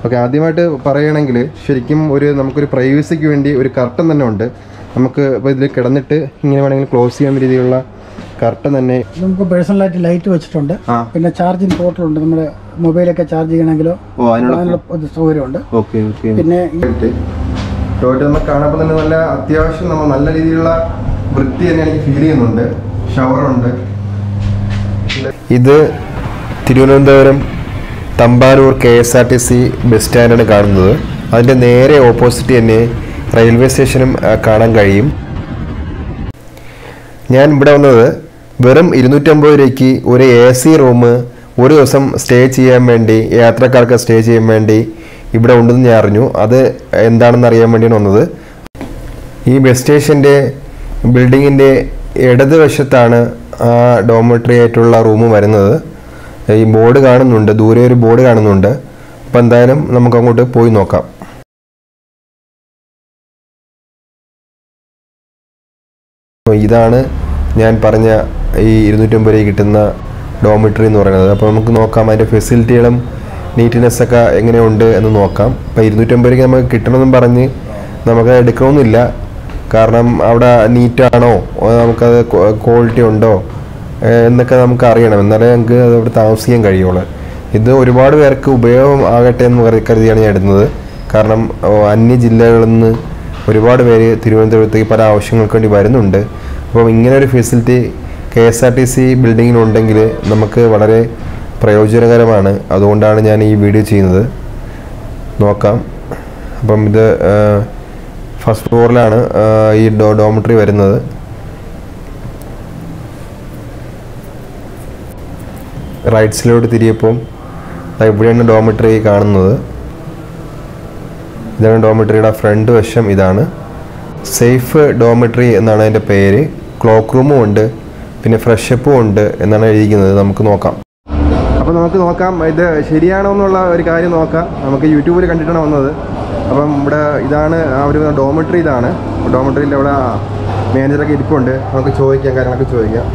Okay ആദ്യമായിട്ട് പറയുകയാണെങ്കിൽ ശരിക്കും ഒരു നമുക്കൊരു പ്രൈവസിക്ക് വേണ്ടി ഒരു കർട്ടൻ തന്നെ ഉണ്ട് നമുക്ക് ഇപ്പോൾ ഇതിൽ കിടന്നിട്ട് ഇങ്ങനെ വേണമെങ്കിൽ ക്ലോസ് ചെയ്യാൻ രീതിയിലുള്ള കർട്ടൻ തന്നെ നമുക്ക് പേഴ്സണലായിട്ട് ലൈറ്റ് വെച്ചിട്ടുണ്ട് ആ പിന്നെ ചാർജിങ് പോർട്ടലുണ്ട് നമ്മുടെ മൊബൈലൊക്കെ ചാർജ് ചെയ്യണമെങ്കിലോ ഓ അതിനുള്ള അതിനുള്ള ഒരു സൗകര്യമുണ്ട് ഓക്കെ ഓക്കെ പിന്നെ ടോയ്ലറ്റ് നമ്മൾ കാണുമ്പോൾ തന്നെ നല്ല അത്യാവശ്യം നമ്മൾ നല്ല രീതിയിലുള്ള വൃത്തി തന്നെ എനിക്ക് ഫീൽ ചെയ്യുന്നുണ്ട് ഷവറുണ്ട് ഇത് Thiruvananthapuram Thampanoor K S R T C bus സ്റ്റാൻഡാണ് കാണുന്നത് അതിൻ്റെ നേരെ ഓപ്പോസിറ്റ് തന്നെ റെയിൽവേ സ്റ്റേഷനും ആ, കാണാൻ കഴിയും ഞാൻ ഇവിടെ വന്നത് വെറും ഇരുന്നൂറ്റമ്പത് രൂപയ്ക്ക് ഒരു എ സി റൂം ഒരു ദിവസം സ്റ്റേ ചെയ്യാൻ വേണ്ടി യാത്രക്കാർക്ക് സ്റ്റേ ചെയ്യാൻ വേണ്ടി ഇവിടെ ഉണ്ടെന്ന് ഞാൻ അറിഞ്ഞു അത് എന്താണെന്ന് അറിയാൻ വേണ്ടിയാണ് വന്നത് ഈ ബസ് സ്റ്റേഷൻ്റെ ബിൽഡിങ്ങിൻ്റെ ഇടതുവശത്താണ് ആ ഡോമട്രി ആയിട്ടുള്ള റൂം വരുന്നത് ഈ ബോർഡ് കാണുന്നുണ്ട് ദൂരെ ഒരു ബോർഡ് കാണുന്നുണ്ട് അപ്പോൾ എന്തായാലും നമുക്ക് അങ്ങോട്ട് പോയി നോക്കാം അപ്പോൾ ഇതാണ് ഞാൻ പറഞ്ഞ ഈ ഇരുന്നൂറ്റമ്പത് രൂപ കിട്ടുന്ന ഡോമിറ്ററി എന്ന് പറയുന്നത് അപ്പോൾ നമുക്ക് നോക്കാം അതിൻ്റെ ഫെസിലിറ്റികളും നീറ്റ്നെസ് ഒക്കെ എങ്ങനെയുണ്ട് എന്ന് നോക്കാം അപ്പോൾ ഇരുന്നൂറ്റമ്പത് രൂപയ്ക്ക് നമുക്ക് കിട്ടണമെന്നും പറഞ്ഞ് നമുക്ക് എടുക്കണമെന്നില്ല കാരണം അവിടെ നീറ്റാണോ നമുക്കത് ക്വാളിറ്റി ഉണ്ടോ ഏഹ് എന്നൊക്കെ നമുക്ക് അറിയണം എന്നാലേ നമുക്ക് അത് അവിടെ താമസിക്കാൻ കഴിയുള്ളൂ ഇത് ഒരുപാട് പേർക്ക് ഉപയോഗം ആകട്ടെ എന്ന് കരുതി- കരുതിയാണ് ഞാൻ എടുക്കുന്നത് കാരണം ഓ, അന്യ ജില്ലകളിൽ നിന്ന് ഒരുപാട് പേര് തിരുവനന്തപുരത്തേക്ക് പല ആവശ്യങ്ങൾക്ക് വേണ്ടി വരുന്നുണ്ട് അപ്പം ഇങ്ങനെ ഒരു facility K S R T C ബിൽഡിങ്ങിനുണ്ടെങ്കിൽ നമുക്ക് വളരെ പ്രയോജനകരമാണ് അതുകൊണ്ടാണ് ഞാൻ ഈ വീഡിയോ ചെയ്യുന്നത് നോക്കാം അപ്പം ഇത് ഫസ്റ്റ് ഫ്ലോറിലാണ് ആ, ഈ ഡോ ഡോമിറ്ററി വരുന്നത് റൈറ്റ്സിലോട്ട് തിരിയപ്പം ദാ ഇവിടെയാണ് ഡോമിറ്ററി കാണുന്നത് ഇതാണ് ഡോമിറ്ററിയുടെ ഫ്രണ്ട് വശം ഇതാണ് സേഫ് ഡോമിറ്ററി എന്നാണ് അതിൻ്റെ പേര് ക്ലോക്ക് റൂമും ഉണ്ട് പിന്നെ ഫ്രഷപ്പും ഉണ്ട് എന്നാണ് എഴുതിയിരിക്കുന്നത് നമുക്ക് നോക്കാം അപ്പോൾ നമുക്ക് നോക്കാം ഇത് ശരിയാണോ എന്നുള്ള ഒരു കാര്യം നോക്കാം നമുക്ക് യൂട്യൂബിൽ കണ്ടിട്ടാണ് വന്നത് അപ്പം ഇവിടെ ഇതാണ് ആ ഒരു ഡോമിറ്ററി ഇതാണ് ഡോമിറ്ററിയിൽ അവിടെ മാനേജറൊക്കെ ഇരിപ്പുണ്ട് നമുക്ക് ചോദിക്കാം കാര്യങ്ങളൊക്കെ ചോദിക്കാം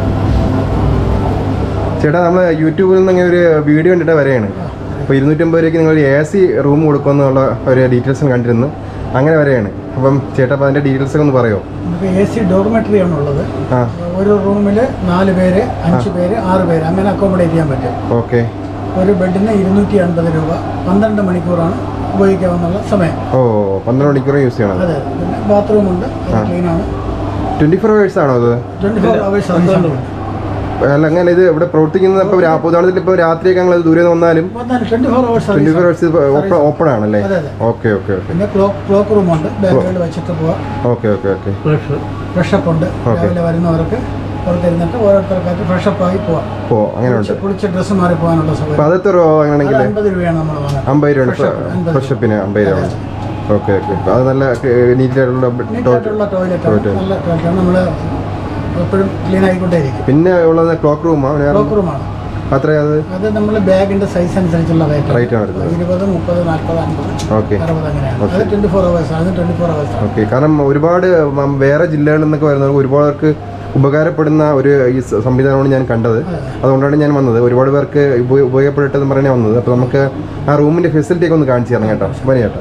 ചേട്ടാ നമ്മൾ യൂട്യൂബിൽ നിന്ന് ഇങ്ങനെ ഒരു വീഡിയോ കണ്ടിട്ട് വരെയാണ് അപ്പോൾ ഇരുന്നൂറ്റമ്പത് രൂപയ്ക്ക് നിങ്ങൾ എ സി റൂം കൊടുക്കുമെന്നുള്ള ഒരു ഡീറ്റെയിൽസും കണ്ടിരുന്നു അങ്ങനെ വരെയാണ് അപ്പം ചേട്ടാ അപ്പോൾ അതിൻ്റെ ഡീറ്റെയിൽസ് ഒക്കെ ഒന്ന് പറയുമോ നമുക്ക് എ സി ഡോർമെട്രി ആണുള്ളത് ആ ഒരു റൂമിൽ നാല് പേര് അഞ്ച് പേര് ആറ് പേര് അങ്ങനെ അക്കോമഡേറ്റ് ചെയ്യാൻ പറ്റും ഓക്കെ ഒരു ബെഡിന് ഇരുന്നൂറ്റി അൻപത് രൂപ പന്ത്രണ്ട് മണിക്കൂറാണ് ഉപയോഗിക്കാവുന്ന സമയം ഓ പന്ത്രണ്ട് മണിക്കൂർ യൂസ് ചെയ്യണം അതെ പിന്നെ ബാത്റൂം ഉണ്ട് അത് ക്ലീൻ ആണ് ട്വൻറ്റി ഫോർ അവേഴ്സ് ആണോ അത് ട്വൻറ്റി ഫോർ അവേഴ്സ് സർവീസ് ഉണ്ട് അല്ല അങ്ങനെ ഇത് ഇവിടെ പ്രവർത്തിക്കുന്നത് ഇപ്പോൾ ഉദാഹരണത്തിൽ ഇപ്പോൾ രാത്രിയൊക്കെ ഞങ്ങൾ ദൂരെ നിന്ന് വന്നാലും twenty four hours twenty service four hours open open ആണല്ലേ അതെ അതെ ഓക്കെ ഓക്കെ ഓക്കെ പിന്നെ ക്ലോക്ക് ക്ലോക്ക് റൂം ഉണ്ട് ബാഗുകളിൽ വെച്ചിട്ട് പോവാം ഓക്കെ ഓക്കെ ഓക്കെ ഫ്രഷപ്പ് ഉണ്ട് രാവിലെ വരുന്നവർക്ക് പുറത്തിരുന്നിട്ട് ഓരോരുത്തർക്കായിട്ട് ഫ്രഷപ്പ് ആയി പോവാം ഓ അങ്ങനെ ഉണ്ട് കുളിച്ച് ഡ്രസ്സ് മാറി പോകാനുള്ള അപ്പോൾ സൗകര്യം അതെത്ര രൂപ അത് അങ്ങനെയാണെങ്കിൽ അൻപത് രൂപയാണ് നമ്മൾ വാങ്ങുന്നത് അമ്പത് രൂപയാണ് Fresh up, അൻപത് ഫ്രഷപ്പിന് അമ്പത് രൂപ ഓക്കെ ഓക്കെ അത് നല്ല നീറ്റായിട്ടുള്ള നീറ്റായിട്ടുള്ള ടോയ്ലറ്റ് ആണ് നല്ല ടോയ്ലറ്റ് ആണ് നമ്മൾ എപ്പോഴും ക്ലീൻ ആയിക്കൊണ്ടേയിരിക്കും പിന്നെ ഉള്ളത് ക്ലോക്ക് റൂമാണ് ക്ലോക്ക് റൂമാണ് അത്രയും അത് അത് നമ്മൾ ബാഗിന്റെ സൈസ് അനുസരിച്ചുള്ള റേറ്റ് റേറ്റ് ആണ് വരുന്നത് ഇരുപത് മുപ്പത് നാൽപ്പത് അൻപത് ഓക്കെ അറുപത് അങ്ങനെയാണ് അത് ട്വന്റി ഫോർ അവേഴ്സ് ആണ് ട്വന്റി ഫോർ അവേഴ്സ് ആണ് ഓക്കെ കാരണം ഒരുപാട് മ- വേറെ ജില്ലകളിൽ നിന്നൊക്കെ വരുന്നവർക്ക് ഒരുപാട് പേർക്ക് ഉപകാരപ്പെടുന്ന ഒരു ഈ സ- സംവിധാനമാണ് ഞാൻ കണ്ടത് അതുകൊണ്ടാണ് ഞാൻ വന്നത് ഒരുപാട് പേർക്ക് ഉപ- ഉപയോഗപ്പെട്ടെന്ന് പറഞ്ഞാൽ വന്നത് അപ്പോൾ നമുക്ക് ആ റൂമിൻ്റെ ഫെസിലിറ്റി ഒക്കെ ഒന്ന് കാണിച്ചു തരണം കേട്ടോ വരി ചേട്ടാ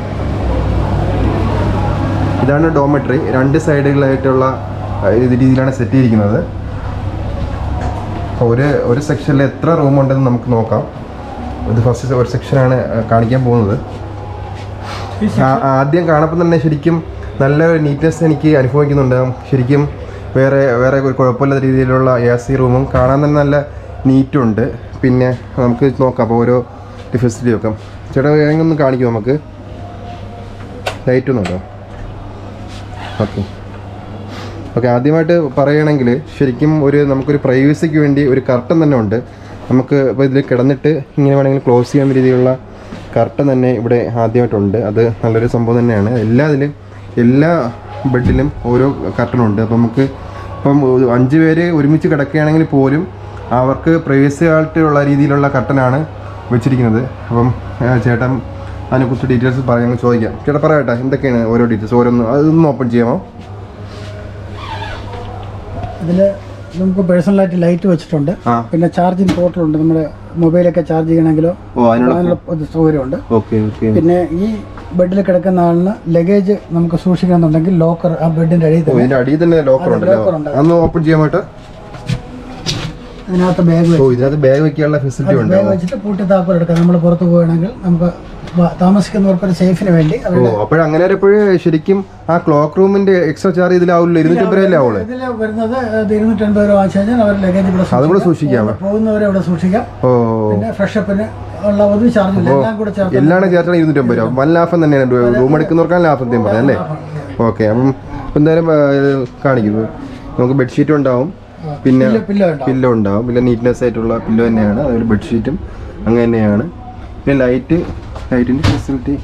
ഇതാണ് ഡോമെട്രി രണ്ട് സൈഡുകളായിട്ടുള്ള ആ, ഇത് രീതിയിലാണ് സെറ്റ് ചെയ്തിരിക്കുന്നത് അപ്പോൾ ഒരു ഒരു സെക്ഷനിൽ എത്ര റൂം ഉണ്ടെന്ന് നമുക്ക് നോക്കാം ഇത് ഫസ്റ്റ് ഒരു സെക്ഷനാണ് കാണിക്കാൻ പോകുന്നത് ആ- ആദ്യം കാണുമ്പോൾ തന്നെ ശരിക്കും നല്ലൊരു നീറ്റ്നെസ് എനിക്ക് അനുഭവിക്കുന്നുണ്ട് ശരിക്കും വേറെ വേറെ ഒരു കുഴപ്പമില്ലാത്ത രീതിയിലുള്ള എ സി റൂമും കാണാൻ തന്നെ നല്ല നീറ്റുണ്ട് പിന്നെ നമുക്ക് നോക്കാം അപ്പോൾ ഓരോ ഫെസിലിറ്റി നോക്കാം ചേട്ടാ വേഗം ഒന്ന് കാണിക്കും നമുക്ക് ലൈറ്റ് ഒന്നുണ്ടോ ഓക്കെ ഓക്കെ ആദ്യമായിട്ട് പറയുകയാണെങ്കിൽ ശരിക്കും ഒരു നമുക്കൊരു പ്രൈവസിക്ക് വേണ്ടി ഒരു കർട്ടൻ തന്നെ ഉണ്ട് നമുക്ക് ഇപ്പോൾ ഇതിൽ കിടന്നിട്ട് ഇങ്ങനെ വേണമെങ്കിൽ ക്ലോസ് ചെയ്യാൻ രീതിയിലുള്ള കർട്ടൻ തന്നെ ഇവിടെ ആദ്യമായിട്ടുണ്ട് അത് നല്ലൊരു സംഭവം തന്നെയാണ് എല്ലാ ഇതിലും എല്ലാ ബെഡിലും ഓരോ കർട്ടനുണ്ട് അപ്പോൾ നമുക്ക് ഇപ്പം ഒരു അഞ്ച് പേര് ഒരുമിച്ച് കിടക്കുകയാണെങ്കിൽ പോലും അവർക്ക് പ്രൈവസി ആയിട്ടുള്ള രീതിയിലുള്ള കർട്ടനാണ് വെച്ചിരിക്കുന്നത് അപ്പം ആ, ചേട്ടൻ അതിനെക്കുറിച്ച് ഡീറ്റെയിൽസ് പറയാൻ ചോദിക്കാം ചേട്ടാ പറയട്ടെ എന്തൊക്കെയാണ് ഓരോ ഡീറ്റെയിൽസ് ഓരോന്ന് അതൊന്ന് ഓപ്പൺ ചെയ്യാമോ ഇതിൽ നമുക്ക് പേഴ്സണലായിട്ട് ലൈറ്റ് വെച്ചിട്ടുണ്ട് ആ പിന്നെ ചാർജിങ് പോർട്ടലുണ്ട് നമ്മുടെ മൊബൈലൊക്കെ ചാർജ് ചെയ്യണമെങ്കിലോ ഓ അതിനുള്ള അതിനുള്ള ഒരു സൗകര്യമുണ്ട് ഓക്കെ ഓക്കെ പിന്നെ ഈ ബെഡിൽ കിടക്കുന്ന ആളിന് ലഗേജ് നമുക്ക് സൂക്ഷിക്കണമെന്നുണ്ടെങ്കിൽ ലോക്കർ ആ ബെഡിന്റെ അടിയിൽ ഓ തന്നെ ഇതിന്റെ അടിയിൽ തന്നെ ലോക്കർ ഉണ്ടല്ലോ locker ഉണ്ട്. അന്ന് ഓപ്പൺ ചെയ്യാൻ വേണ്ട അതിനകത്ത് ബാഗ് ഓ ഇതിനകത്ത് ബാഗ് വെക്കാനുള്ള ഫെസിലിറ്റി ഉണ്ട് ബാഗ് വെച്ചിട്ട് പൂട്ടി താക്കോൽ എടുക്കാം നമ്മൾ പുറത്ത് പോവുകയാണെങ്കിൽ നമുക്ക് വ- താമസിക്കുന്നവർക്ക് ഒരു സേഫിന് വേണ്ടി ഓ അവരുടെ അപ്പോഴങ്ങനെ വരുമ്പോഴേ ശരിക്കും ആ ക്ലോക്ക് റൂമിന്റെ എക്സ്ട്രാ ചാർജ് ഇതിലാവില്ല ഇരുന്നൂറ്റി രൂപയല്ലേ ആവുള്ളൂ ഇതിൽ വരുന്നത് ഇരുന്നൂറ്റി അൻപത് രൂപ വാങ്ങിച്ചു കഴിഞ്ഞാൽ അവർ ലഗേജ് ഇവിടെ അതും കൂടെ സൂക്ഷിക്കാം. സൂക്ഷിക്കാം പോകുന്നവരെ ഇവിടെ സൂക്ഷിക്കാം ഓ പിന്നെ ഫ്രഷപ്പിന് ഉള്ള ഒരു ചാർജ് ഇല്ല എല്ലാം കൂടെ ചേർത്ത് എല്ലാം ചേർച്ചാൽ ഇരുന്നൂറ്റമ്പത് രൂപ വൻ ലാഭം തന്നെയാണ് റൂം എടുക്കുന്നവർക്കാണ് ലാഭം സത്യം പറയാം അല്ലേ ഓക്കെ അപ്പം ഇപ്പം എന്തായാലും ആ, ഇത് കാണിക്കുന്നു നമുക്ക് ബെഡ്ഷീറ്റ് ഉണ്ടാവും പിന്നെ പില്ലോ ഉണ്ടാവും പില്ലോ ഉണ്ടാവും പിന്നെ നീറ്റ്നെസ് ആയിട്ടുള്ള പില്ലോ തന്നെയാണ് അതൊരു ബെഡ്ഷീറ്റും അങ്ങനെ തന്നെയാണ് പിന്നെ ലൈറ്റ് ലൈറ്റിൻ്റെ ഫെസിലിറ്റി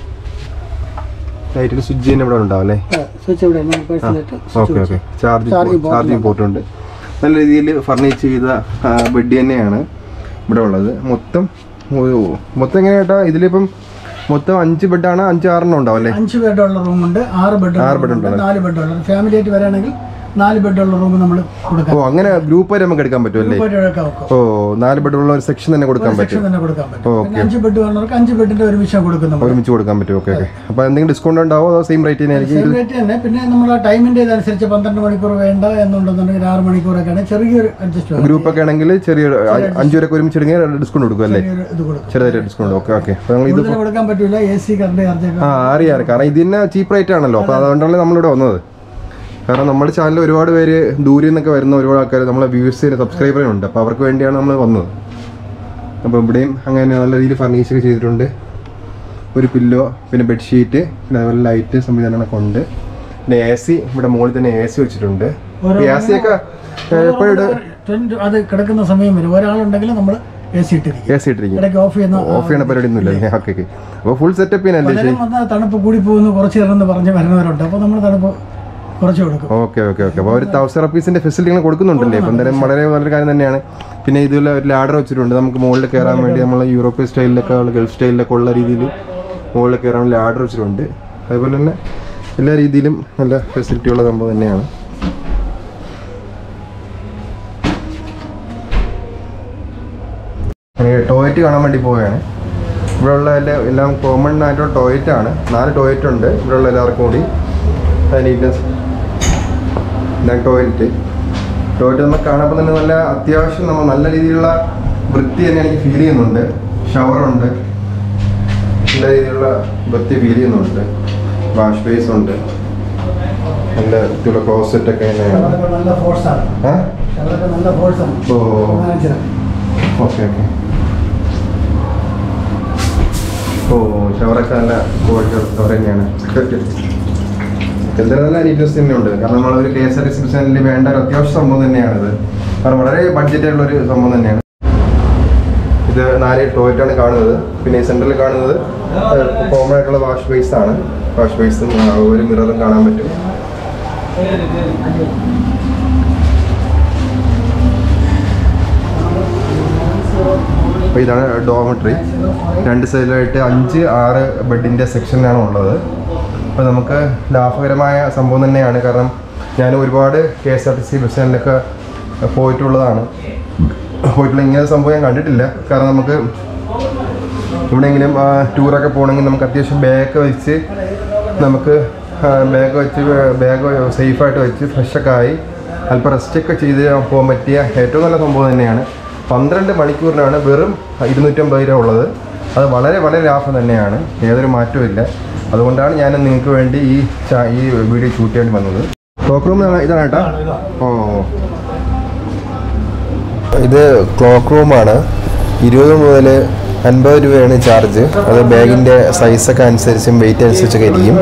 ലൈറ്റിൻ്റെ സ്വിച്ച് തന്നെ ഇവിടെ ഉണ്ടാവും അല്ലേ സ്വിച്ച് ഇവിടെ നമുക്ക് പേഴ്സണലായിട്ട് okay okay charge Charging port charging port ഉണ്ട് നല്ല രീതിയിൽ ഫർണിച്ച് ചെയ്ത ബെഡ് തന്നെയാണ് ഇവിടെ ഉള്ളത് മൊത്തം ഒരു മൊത്തം എങ്ങനെ ചേട്ടാ ഇതിലിപ്പം മൊത്തം അഞ്ച് ബെഡാണ് അഞ്ച് ആറെണ്ണം ഉണ്ടാവും അല്ലേ അഞ്ച് ബെഡുള്ള റൂമുണ്ട് ആറ് ആറ് bed ബെഡുണ്ട് നാല് ബെഡുള്ള ഫാമിലി ആയിട്ട് വരാണെങ്കിൽ നാല് ബെഡുള്ള റൂം നമ്മൾ കൊടുക്കാം ഓ അങ്ങനെ ഗ്രൂപ്പായിട്ട് നമുക്ക് എടുക്കാൻ പറ്റും അല്ലേ ഗ്രൂപ്പായിട്ട് എടുക്കാൻ വെക്കും ഓ നാല് ബെഡുള്ള ഒരു സെക്ഷൻ തന്നെ കൊടുക്കാൻ പറ്റും സെക്ഷൻ തന്നെ കൊടുക്കാൻ പറ്റും പിന്നെ അഞ്ച് ബെഡ് വേണവർക്ക് അഞ്ച് ബെഡിന്റെ ഒരുമിച്ച് കൊടുക്കും നമ്മൾ ഒരുമിച്ച് കൊടുക്കാൻ പറ്റും ഓക്കെ ഓക്കെ അപ്പോൾ എന്തെങ്കിലും ഡിസ്കൗണ്ട് ഉണ്ടാവോ അതോ സെയിം റേറ്റ് തന്നെ ആയിരിക്കും സെയിം റേറ്റ് തന്നെ പിന്നെ നമ്മൾ ആ ടൈമിന്റെ ഇതനുസരിച്ച് പന്ത്രണ്ട് മണിക്കൂർ വേണ്ട എന്നുണ്ടെന്നുണ്ടെങ്കിൽ ആറ് മണിക്കൂറൊക്കെയാണ് ചെറിയൊരു അഡ്ജസ്റ്റ് ഗ്രൂപ്പ് ഒക്കെ ആണെങ്കിൽ ചെറിയ അഞ്ചു പേരൊക്കെ ഒരുമിച്ച് എടുക്കുക ഡിസ്കൗണ്ട് കൊടുക്കും അല്ലേ ചെറിയൊരു ഇത് കൊടുക്കും ചെറുതായിട്ട് ഡിസ്കൗണ്ട് ഓക്കെ ഓക്കെ അപ്പോൾ ഞങ്ങൾ ഇത് കൂടുതൽ കൊടുക്കാൻ പറ്റില്ല എ സി കറണ്ട് ചാർജ് ആ അറിയാം അറിയാം. കാരണം ഇതിന് ചീപ്പ് റേറ്റ് ആണല്ലോ അപ്പോൾ അതുകൊണ്ടാണ് നമ്മളിവിടെ വന്നത് കാരണം നമ്മുടെ ചാനലിൽ ഒരുപാട് പേര് ദൂരെ നിന്നൊക്കെ വരുന്ന ഒരുപാട് ആൾക്കാർ നമ്മളെ വ്യൂവേഴ്സിന് സബ്സ്ക്രൈബറുണ്ട് അപ്പോൾ അവർക്ക് വേണ്ടിയാണ് നമ്മൾ വന്നത് അപ്പോൾ ഇവിടെയും അങ്ങനെ നല്ല രീതിയിൽ ഫർണിച്ചർ ചെയ്തിട്ടുണ്ട് ഒരു പില്ലോ പിന്നെ ബെഡ്ഷീറ്റ് പിന്നെ അതുപോലെ ലൈറ്റ് സംവിധാനങ്ങളൊക്കെ ഉണ്ട് പിന്നെ എ സി ഇവിടെ മുകളിൽ തന്നെ എ സി വെച്ചിട്ടുണ്ട് എ സി ഒക്കെ എപ്പോഴും ട്വന്റ് അത് കിടക്കുന്ന സമയം വരും ഒരാളുണ്ടെങ്കിൽ നമ്മൾ എ സി ഇട്ടിരിക്കും എ സി ഇട്ടിരിക്കും ഇടയ്ക്ക് ഓഫ് ചെയ്യുന്ന ഓഫ് ചെയ്യണ പരിപാടി ഒന്നുമില്ല ഓക്കെ ഓക്കെ അപ്പോൾ ഫുൾ സെറ്റപ്പ് ചെയ്യാനല്ലേ പലരും വന്നാൽ തണുപ്പ് കൂടി പോകുന്നു കുറച്ച് ഇറന്ന് പറഞ്ഞ് വരുന്നവരുണ്ട് അപ്പോൾ നമ്മൾ തണുപ്പ് കുറച്ച് കൊടുക്കും ഓക്കെ ഓക്കെ ഓക്കെ അപ്പോൾ ഒരു തൗസൻഡ് റുപ്പീസിന്റെ ഫെസിലിറ്റികൾ കൊടുക്കുന്നുണ്ടല്ലേ അപ്പം എന്തായാലും വളരെ നല്ലൊരു കാര്യം തന്നെയാണ് പിന്നെ ഇതുപോലെ ഒരു ലാഡർ വെച്ചിട്ടുണ്ട് നമുക്ക് മുകളിൽ കയറാൻ വേണ്ടി നമ്മൾ യൂറോപ്യൻ സ്റ്റൈലിലൊക്കെ ഉള്ള ഗൾഫ് സ്റ്റൈലിലൊക്കെ ഉള്ള രീതിയിൽ മുകളിൽ കയറാൻ ലാഡർ വെച്ചിട്ടുണ്ട് അതുപോലെ തന്നെ എല്ലാ രീതിയിലും നല്ല ഫെസിലിറ്റി ഉള്ള സംഭവം തന്നെയാണ് ടോയ്ലറ്റ് കാണാൻ വേണ്ടി പോവുകയാണ് ഇവിടെ ഉള്ള എല്ലാ എല്ലാം കോമൺ ആയിട്ടുള്ള ടോയ്ലറ്റ് ആണ് നാല് ടോയ്ലറ്റ് ഉണ്ട് ഇവിടെ ഉള്ള എല്ലാവർക്കും കൂടി നീറ്റ്നസ് ഇതാണ് ടോയ്ലറ്റ് ടോയ്ലറ്റ് നമുക്ക് കാണുമ്പോൾ തന്നെ നല്ല അത്യാവശ്യം നമ്മൾ നല്ല രീതിയിലുള്ള വൃത്തി തന്നെ എനിക്ക് ഫീൽ ചെയ്യുന്നുണ്ട് ഷവറുണ്ട് നല്ല രീതിയിലുള്ള വൃത്തി ഫീൽ ചെയ്യുന്നുണ്ട് വാഷ് ബേസ് ഉണ്ട് നല്ല വൃത്തിയുള്ള ക്ലോസറ്റ് ഒക്കെ തന്നെയാണ് അതൊക്കെ നല്ല ഫോഴ്സാണ് ആ അതൊക്കെ നല്ല ഫോഴ്സാണ് ഓ കാണിച്ചു ഓക്കെ ഓക്കെ ഓ ഷവറൊക്കെ നല്ല ക്വാളിറ്റി ഷവർ തന്നെയാണ് എന്തായാലും നല്ല നീറ്റ്നസ് തന്നെയുണ്ട് കാരണം നമ്മളൊരു K S R T C ബസ്സിൽ വേണ്ട ഒരു അത്യാവശ്യ സംഭവം തന്നെയാണിത് കാരണം വളരെ ബഡ്ജറ്റ് ആയിട്ടുള്ള ഒരു സംഭവം തന്നെയാണ് ഇത് നാല് ടോയ്ലറ്റ് ആണ് കാണുന്നത് പിന്നെ ഈ സെൻറ്ററിൽ കാണുന്നത് കോമൺ ആയിട്ടുള്ള വാഷ് ബേസ് ആണ് വാഷ് ബേസും ഒരു മിററും കാണാൻ പറ്റും അപ്പോൾ ഇതാണ് ഡോമെട്രി രണ്ട് സൈഡിലായിട്ട് അഞ്ച് ആറ് ബെഡിൻ്റെ സെക്ഷനിലാണ് ഉള്ളത് അപ്പോൾ നമുക്ക് ലാഭകരമായ സംഭവം തന്നെയാണ് കാരണം ഞാൻ ഒരുപാട് K S R T C bus സ്റ്റാൻഡിലൊക്കെ പോയിട്ടുള്ളതാണ് പോയിട്ടുള്ള ഇങ്ങനെ സംഭവം ഞാൻ കണ്ടിട്ടില്ല കാരണം നമുക്ക് എവിടെയെങ്കിലും ടൂറൊക്കെ പോകണമെങ്കിൽ നമുക്ക് അത്യാവശ്യം ബാഗ് വെച്ച് നമുക്ക് ബാഗ് വെച്ച് ബാഗ് സേഫായിട്ട് വെച്ച് ഫ്രഷൊക്കെ ആയി അല്പം റെസ്റ്റൊക്കെ ചെയ്ത് പോകാൻ പറ്റിയ ഏറ്റവും നല്ല സംഭവം തന്നെയാണ് പന്ത്രണ്ട് മണിക്കൂറിനാണ് വെറും ഇരുന്നൂറ്റമ്പത് രൂപ ഉള്ളത് അത് വളരെ വളരെ ലാഭം തന്നെയാണ് ഏതൊരു മാറ്റവും ഇല്ല അതുകൊണ്ടാണ് ഞാൻ നിങ്ങൾക്ക് വേണ്ടി ഈ ചാ- ഈ വീഡിയോ ഷൂട്ട് ചെയ്യേണ്ടി വന്നത് ക്ലോക്ക് റൂം ഇതാണ് കേട്ടോ ഓ ഇത് ക്ലോക്ക് റൂമാണ് ഇരുപത് മുതൽ അൻപത് രൂപയാണ് ചാർജ് അത് ബാഗിൻ്റെ സൈസൊക്കെ അനുസരിച്ചും വെയിറ്റ് അനുസരിച്ചൊക്കെ ഇരിക്കും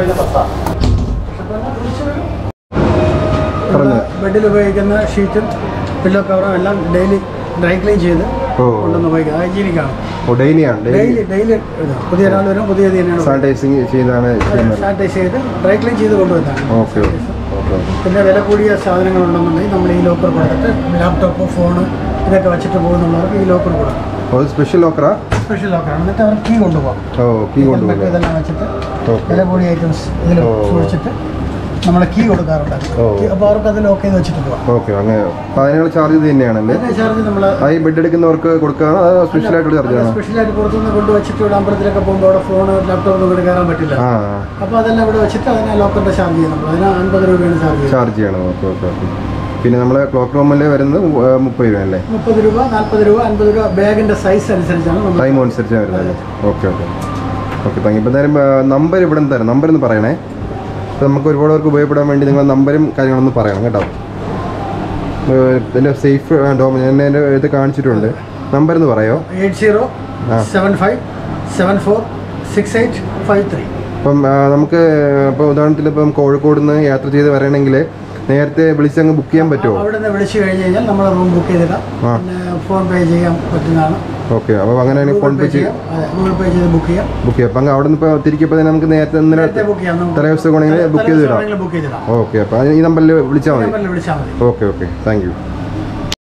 പറഞ്ഞു ബെഡിൽ ഉപയോഗിക്കുന്ന ഷീറ്റും പില്ലോ കവറും എല്ലാം ഡെയിലി ഡ്രൈ ക്ലീൻ ചെയ്ത് ഓ കൊണ്ടുവന്ന് ഉപയോഗിക്കുക ഹൈജീനിക്കാണ് ഓ ഡെയിലിയാണ് ഡെയിലി ഡെയിലി ഡെയിലി പുതിയ ഒരാൾ വരും പുതിയ തന്നെയാണ് സാനിറ്റൈസിങ് ചെയ്താണ് ചെയ്യുന്നത് സാനിറ്റൈസ് ചെയ്ത് ഡ്രൈ ക്ലീൻ ചെയ്ത് കൊണ്ടുവന്നതാണ് ഓക്കെ ഓക്കെ പിന്നെ വില കൂടിയ സാധനങ്ങളുണ്ടെന്നുണ്ടെങ്കിൽ നമ്മൾ ഈ ലോക്കർ കൊടുത്തിട്ട് ലാപ്ടോപ്പ് ഫോണ് ഇതൊക്കെ വെച്ചിട്ട് പോകുന്നുള്ളവർക്ക് ഈ ലോക്കർ കൊടുക്കും അത് സ്പെഷ്യൽ ലോക്കറാ സ്പെഷ്യൽ ലോക്കറാണ് എന്നിട്ട് അവർ കീ കൊണ്ടുപോകാം ഓ കീ കൊണ്ടുപോകും ഇതെല്ലാം വെച്ചിട്ട് ഓക്കെ വില കൂടിയ ഐറ്റംസ് ഇതിൽ ഓ. സൂക്ഷിച്ചിട്ട് നമ്മളെ കീ കൊടുക്കാറുണ്ട് ഓ. അപ്പോൾ അവർക്ക് അത് ലോക്ക് ചെയ്ത് വെച്ചിട്ട് പോവാം ഓക്കെ അങ്ങനെ അപ്പോൾ അതിനുള്ള ചാർജ് ഇത് തന്നെയാണല്ലേ അതിൻ്റെ ചാർജ് നമ്മൾ ആ ഈ ബെഡ് എടുക്കുന്നവർക്ക് കൊടുക്കുകയാണോ അതോ സ്പെഷ്യലായിട്ടുള്ള ചാർജ് ആണോ സ്പെഷ്യലായിട്ട് പുറത്തുനിന്ന് കൊണ്ട് വെച്ചിട്ട് ഇവിടെ അമ്പലത്തിലൊക്കെ പോകുമ്പോൾ അവിടെ ഫോൺ ലാപ്ടോപ്പ് ഒന്നും ഇവിടെ കയറാൻ പറ്റില്ല ആ അപ്പോൾ അതെല്ലാം ഇവിടെ വെച്ചിട്ട് അതിനെ ലോക്കറിൻ്റെ ചാർജ് ചെയ്യും നമ്മൾ അതിന് അൻപത് രൂപയാണ് ചാർജ് ചെയ്യുന്നത് ചാർജ് ചെയ്യണം ഓക്കെ ഓക്കെ ഓക്കെ പിന്നെ നമ്മളെ ക്ലോക്ക് റൂമിൽ വരുന്നത് മു- ആ, മുപ്പത് രൂപ അല്ലേ മുപ്പത് രൂപ നാൽപ്പത് രൂപ അൻപത് രൂപ ബാഗിൻ്റെ സൈസ് അനുസരിച്ചാണ് നമ്മൾ ടൈം അനുസരിച്ചാണ് വരുന്നത് okay okay okay thank you ഇപ്പോൾ എന്തായാലും നമ്പർ ഇവിടെ നിന്ന് തരാം നമ്പർ ഒന്ന് പറയണേ അപ്പോൾ നമുക്ക് ഒരുപാട് പേർക്ക് ഉപയോഗപ്പെടാൻ വേണ്ടി നിങ്ങൾ നമ്പരും കാര്യങ്ങളൊന്നും പറയണം കേട്ടോ ഏഹ് ഇതിൻ്റെ സേഫ് ഡോം ഞാൻ എൻ്റെ ഇത് കാണിച്ചിട്ടുണ്ട് നമ്പർ എന്ന് പറയോ എയ്റ്റ് സീറോ ആ. Seven five seven four six eight five three അപ്പം ആ, നമുക്ക് ഇപ്പോൾ ഉദാഹരണത്തിന് ഇപ്പം കോഴിക്കോട് നിന്ന് യാത്ര ചെയ്ത് വരണമെങ്കിൽ നേരത്തെ വിളിച്ചങ്ങ് ബുക്ക് ചെയ്യാൻ പറ്റുമോ അവിടെ നിന്ന് വിളിച്ചു കഴിഞ്ഞ് കഴിഞ്ഞാൽ നമ്മൾ റൂം ബുക്ക് ചെയ്തിടാം ആ. പിന്നെ ഫോൺ പേ ചെയ്യാൻ പറ്റുന്നതാണ് ഓക്കെ അപ്പോൾ അങ്ങനെയാണെങ്കിൽ ഫോൺ പേ ചെയ്ത് ചെയ്യാം അതെ, ഗൂഗിൾ പേ ചെയ്ത് ബുക്ക് ചെയ്യാം ബുക്ക് ചെയ്യാം അപ്പം അങ്ങ് അവിടെ നിന്ന് ഇപ്പോൾ തിരിക്കപ്പോൾ തന്നെ നമുക്ക് നേരത്തെ ഇന്നലെ നേരത്തെ ബുക്ക് ചെയ്യാം നമുക്ക് തലേ ദിവസം വേണമെങ്കിൽ ബുക്ക് ചെയ്ത് തരാം ബുക്ക് ചെയ്തിടാം ഓക്കെ അപ്പോൾ ഈ നമ്പറിൽ വിളിച്ചാൽ മതി നമ്പറിൽ വിളിച്ചാൽ മതി ഓക്കെ ഓക്കെ താങ്ക് യു